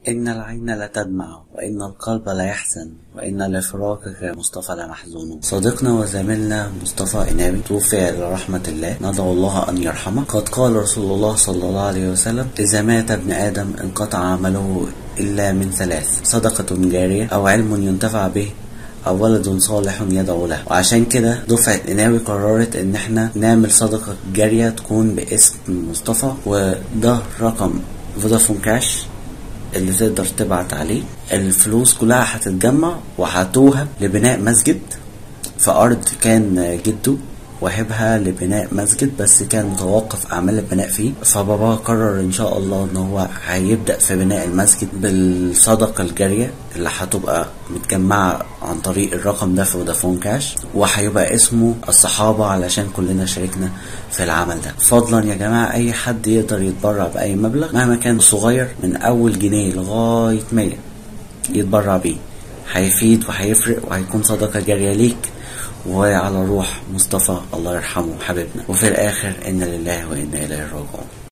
إن العين لا تدمع وإن القلب لا يحزن وإن لفراقك يا مصطفى لمحزون صديقنا وزميلنا مصطفى إنابي توفي إلى رحمة الله ندعو الله أن يرحمه قد قال رسول الله صلى الله عليه وسلم إذا مات ابن آدم انقطع عمله إلا من ثلاث صدقة جارية أو علم ينتفع به أو ولد صالح يدعو له وعشان كده دفعة قناوي قررت إن احنا نعمل صدقة جارية تكون باسم مصطفى وده رقم فودافون كاش اللي تقدر تبعت عليه الفلوس كلها هتتجمع وهتوهب لبناء مسجد في أرض كان جده وهبها لبناء مسجد بس كان متوقف اعمال البناء فيه فبابا قرر ان شاء الله ان هو هيبدا في بناء المسجد بالصدقه الجاريه اللي هتبقى متجمعه عن طريق الرقم ده في فودافون كاش وهيبقى اسمه الصحابه علشان كلنا شاركنا في العمل ده فضلا يا جماعه اي حد يقدر يتبرع باي مبلغ مهما كان صغير من اول جنيه لغايه 100 يتبرع بيه هيفيد وهيفرق وهيكون صدقه جاريه ليك وعلى روح مصطفى الله يرحمه حبيبنا وفي الآخر إن لله وإنا إليه راجعون